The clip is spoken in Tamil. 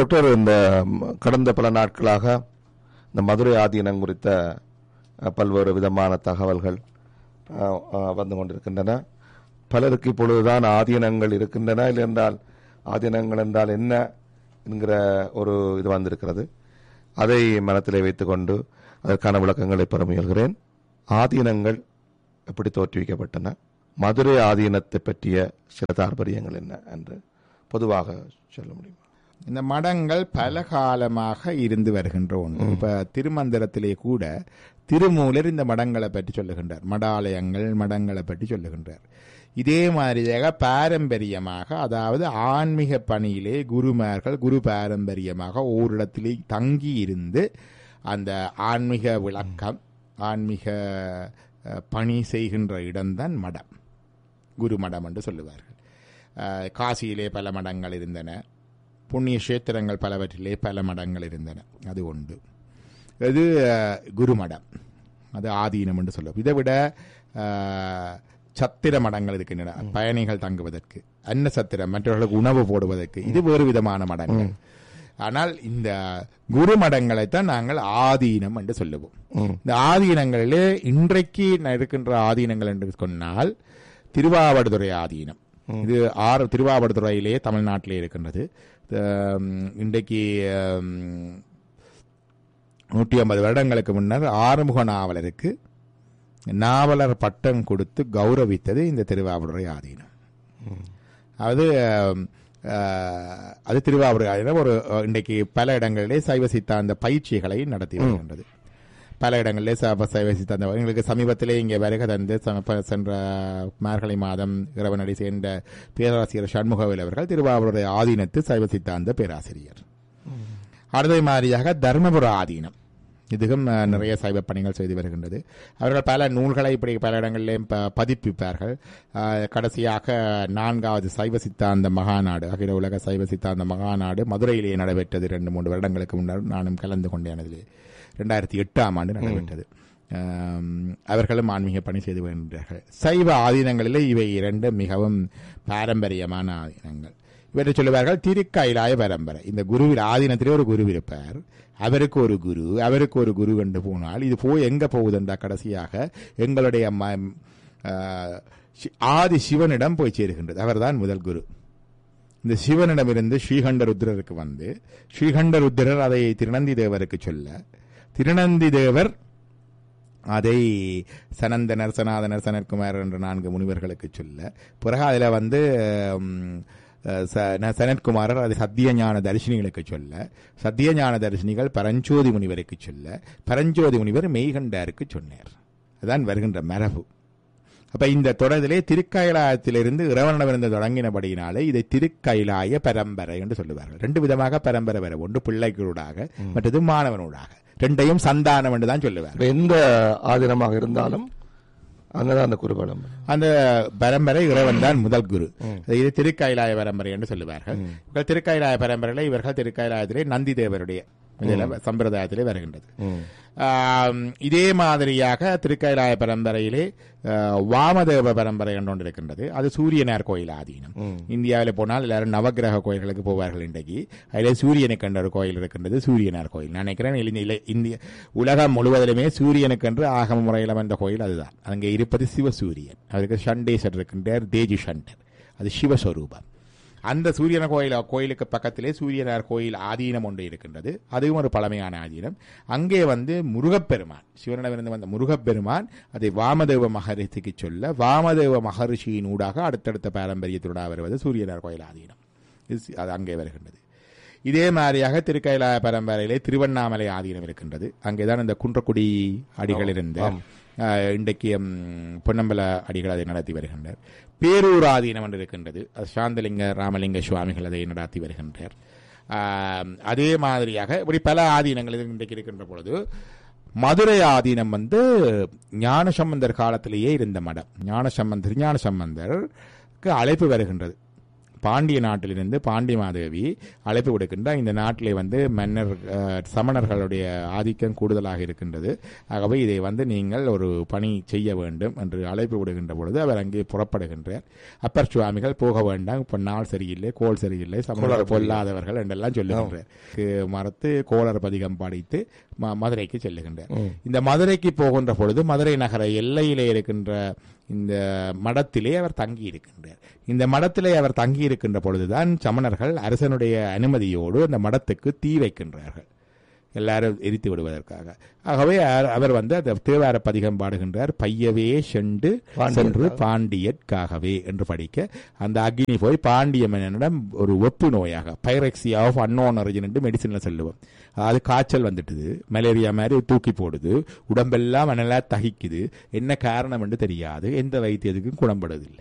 டாக்டர் இந்த ம், கடந்த பல நாட்களாக இந்த மதுரை ஆதீனம் குறித்த அஹ், பல்வேறு விதமான தகவல்கள் அஹ், அஹ், வந்து கொண்டிருக்கின்றன பலருக்கு இப்பொழுதுதான் ஆதீனங்கள் இருக்கின்றன இல்லை என்றால் ஆதீனங்கள் என்றால் என்ன என்கிற ஒரு இது வந்திருக்கிறது அதை மனத்திலே வைத்துக்கொண்டு அதற்கான விளக்கங்களை பெற முயல்கிறேன் ஆதீனங்கள் எப்படி தோற்றுவிக்கப்பட்டன மதுரை ஆதீனத்தை பற்றிய சில தாற்பயங்கள் என்ன என்று பொதுவாக சொல்ல முடியுமா இந்த மடங்கள் பல காலமாக இருந்து வருகின்ற ஒன்று இப்ப திருமந்திரத்திலே கூட திருமூலர் இந்த மடங்களை பற்றி சொல்லுகின்றார் மடாலயங்கள் மடங்களை பற்றி சொல்லுகின்றார் இதே மாதிரியாக பாரம்பரியமாக அதாவது ஆன்மீக பணியிலே குருமார்கள் குரு பாரம்பரியமாக ஓரிடத்திலே தங்கி இருந்து அந்த ஆன்மீக விளக்கம் ஆன்மீக அஹ், பணி செய்கின்ற இடம்தான் மடம் குரு மடம் என்று சொல்லுவார்கள் அஹ், காசியிலே பல மடங்கள் இருந்தன புண்ணிய கஷேத்திரங்கள் பலவற்றிலே பல மடங்கள் இருந்தன அது உண்டு இது அஹ், குருமடம் அது ஆதீனம் என்று சொல்லுவோம் இதை விட அஹ், சத்திர மடங்கள் இருக்கின்றன பயணிகள் தங்குவதற்கு அன்ன சத்திரம் மற்றவர்களுக்கு உணவு போடுவதற்கு இது வேறு விதமான மடங்கள் ஆனால் இந்த குரு மடங்களைத்தான் நாங்கள் ஆதீனம் என்று சொல்லுவோம் இந்த ஆதீனங்களிலே இன்றைக்கு இருக்கின்ற ஆதீனங்கள் என்று சொன்னால் திருவாவடுதுறை ஆதீனம் இது ஆறு திருவாவடுதுறையிலே தமிழ்நாட்டிலே இருக்கின்றது ஆம், இன்றைக்கு ஆம், நூற்றி ஐம்பது வருடங்களுக்கு முன்னர் ஆறுமுக நாவலருக்கு நாவலர் பட்டம் கொடுத்து கௌரவித்தது இந்த திருவாவடுதுறை ஆதீனம் அது ஆம், ஆஹ், அது திருவாவூர் ஆதீனம் ஒரு அஹ், இன்றைக்கு பல இடங்களிலே சைவ சித்தாந்த பயிற்சிகளை நடத்தி வருகின்றது பல இடங்களிலே ச- சைவ சித்தாந்த எங்களுக்கு சமீபத்திலே இங்கே வருகை தந்து சம- சென்ற மார்கழி மாதம் இரவனடி சேர்ந்த பேராசிரியர் சண்முகவேல் அவர்கள் திருவாவூருடைய ஆதீனத்து சைவ சித்தாந்த பேராசிரியர் அடுத்த மாதிரியாக தர்மபுர ஆதீனம் இதுவும் அஹ், நிறைய சைவ பணிகள் செய்து வருகின்றது அவர்கள் பல நூல்களை இப்படி பல இடங்களிலும் ப- பதிப்பிப்பார்கள் அஹ், கடைசியாக நான்காவது சைவ சித்தாந்த மகாநாடு அகில உலக சைவ சித்தாந்த மகாநாடு மதுரையிலே நடைபெற்றது ரெண்டு மூன்று வருடங்களுக்கு முன்னர் நானும் கலந்து கொண்டேன் அதிலே ரெண்டாயிரத்தி எட்டாம் ஆண்டு நடைபெற்றது ஆம், அவர்களும் ஆன்மீக பணி செய்து வருகின்றார்கள் சைவ ஆதீனங்களிலே இவை இரண்டு மிகவும் பாரம்பரியமான ஆதீனங்கள் இவற்றை சொல்லுவார்கள் திருக்கைலாய பரம்பரை இந்த குருவில் ஆதீனத்திலே ஒரு குரு இருப்பார் அவருக்கு ஒரு குரு அவருக்கு ஒரு குரு என்று போனால் இது போய் எங்க போகுதுன்றா கடைசியாக எங்களுடைய ம- ஆ, சி- ஆதி சிவனிடம் போய் சேருகின்றது அவர்தான் முதல் குரு இந்த சிவனிடமிருந்து ஸ்ரீகண்ட ருத்ரருக்கு வந்து ஸ்ரீகண்ட ருத்ரர் அதை திருநந்தி தேவருக்கு சொல்ல திருநந்தி தேவர் அதை சனந்தனர் சனாதனர் சனற்குமார் என்ற நான்கு முனிவர்களுக்கு சொல்ல பிறகு அதில் வந்து ம், ச- ந- சனத்குமாரர் அது சத்தியஞான தரிசினிகளுக்கு சொல்ல சத்தியஞான தரிசினிகள் பரஞ்சோதி முனிவருக்கு சொல்ல பரஞ்சோதி முனிவர் மெய்கண்டாருக்கு சொன்னார் அதான் வருகின்ற மரபு அப்ப இந்த தொடரிலே திருக்கைலாயத்திலிருந்து இறைவனிடமிருந்து தொடங்கினபடியினாலே இதை திருக்கைலாய பரம்பரை என்று சொல்லுவார்கள் ரெண்டு விதமாக பரம்பரை வர ஒன்று பிள்ளைகளூடாக மற்றது மாணவனூடாக ரெண்டையும் சந்தானம் என்று தான் சொல்லுவார் இப்ப எந்த ஆதீனமாக இருந்தாலும் அங்கதான் அந்த குருகுலம் அந்த பரம்பரை இறைவன் தான் முதல் குரு இது திருக்கைலாய பரம்பரை என்று சொல்லுவார்கள் இவர்கள் திருக்கைலாய பரம்பரையில இவர்கள் திருக்கைலாயத்திலே நந்தி தேவருடைய இதுல சம்பிரதாயத்திலே வருகின்றது ஆம், இதே மாதிரியாக திருக்கைலாய பரம்பரையிலே ஆ, வாமதேவ பரம்பரை என்று ஒன்று இருக்கின்றது அது சூரியனார் கோயில் ஆதீனம் இந்தியாவில் போனால் எல்லாரும் நவக்கிரக கோயில்களுக்கு போவார்கள் இன்றைக்கு அதிலே சூரியனுக்கு என்ற ஒரு கோயில் இருக்கின்றது சூரியனார் கோயில் நான் நினைக்கிறேன் இலி- இல- இந்திய உலகம் முழுவதிலுமே சூரியனுக்கென்று ஆகம முறையில் வந்த கோயில் அதுதான் அங்கே இருப்பது சிவசூரியன் அவருக்கு சண்டேஸ்வர் இருக்கின்றார் தேஜி சண்டர் அது சிவஸ்வரூபம் அந்த சூரியன கோயில் கோயிலுக்கு பக்கத்திலே சூரியனார் கோயில் ஆதீனம் ஒன்று இருக்கின்றது அதுவும் ஒரு பழமையான ஆதீனம் அங்கே வந்து முருகப்பெருமான் சிவனிடமிருந்து வந்த முருகப்பெருமான் அதை வாமதேவ மகரிஷிக்கு சொல்ல வாமதேவ மகரிஷியின் ஊடாக அடுத்தடுத்த பாரம்பரியத்தோட வருவது சூரியனார் கோயில் ஆதீனம் இது சி- அது அங்கே வருகின்றது இதே மாதிரியாக திருக்கைலாய பரம்பரையிலே திருவண்ணாமலை ஆதீனம் இருக்கின்றது அங்கேதான் இந்த குன்றக்குடி அடிகள் இருந்த அஹ், இன்றைக்கு ம், பொன்னம்பல அடிகள் அதை நடத்தி வருகின்றார் பேரூர் ஆதீனம் என்று இருக்கின்றது அது சாந்தலிங்க ராமலிங்க சுவாமிகள் அதை நடத்தி வருகின்றார் ஆம், அதே மாதிரியாக இப்படி பல ஆதீனங்கள் இது இன்றைக்கு இருக்கின்ற பொழுது மதுரை ஆதீனம் வந்து ஞானசம்பந்தர் காலத்திலேயே இருந்த மடம் ஞானசம்பந்தர் ஞான சம்பந்தருக்கு அழைப்பு வருகின்றது பாண்டிய நாட்டிலிருந்து பாண்டிய மாதேவி அழைப்பு விடுக்கின்றார் இந்த நாட்டிலே வந்து மன்னர் அஹ், சமணர்களுடைய ஆதிக்கம் கூடுதலாக இருக்கின்றது ஆகவே இதை வந்து நீங்கள் ஒரு பணி செய்ய வேண்டும் என்று அழைப்பு விடுகின்ற பொழுது அவர் அங்கே புறப்படுகின்றார் அப்பர் சுவாமிகள் போக வேண்டாம் இப்ப நாள் சரியில்லை கோல் சரியில்லை சமணர் பொல்லாதவர்கள் என்றெல்லாம் சொல்லுகின்றார் கு- மறுத்து கோளர் பதிகம் படித்து ம- மதுரைக்கு செல்லுகின்றார் இந்த மதுரைக்கு போகின்ற பொழுது மதுரை நகர எல்லையிலே இருக்கின்ற இந்த மடத்திலே அவர் தங்கி இருக்கின்றார் இந்த மடத்திலே அவர் தங்கி இருக்கின்ற பொழுதுதான் சமணர்கள் அரசனுடைய அனுமதியோடு அந்த மடத்துக்கு தீ வைக்கின்றார்கள் எல்லாரும் எரித்து விடுவதற்காக ஆகவே அவர்- அவர் வந்து அந்த தேவார பதிகம் பாடுகின்றார் பையவே சென்று சென்று பாண்டியற்காகவே என்று படிக்க அந்த அக்னி போய் பாண்டிய மன்னனிடம் ஒரு ஒப்பு நோயாக பைரக்சியா ஆஃப் அன்னோன் ஒரிஜின் என்று மெடிசன்ல சொல்லுவோம் அதாவது காய்ச்சல் வந்துட்டுது மலேரியா மாதிரி தூக்கி போடுது உடம்பெல்லாம் நல்லா தகிக்குது என்ன காரணம் என்று தெரியாது எந்த வைத்தியத்துக்கும் குணப்படுவதில்லை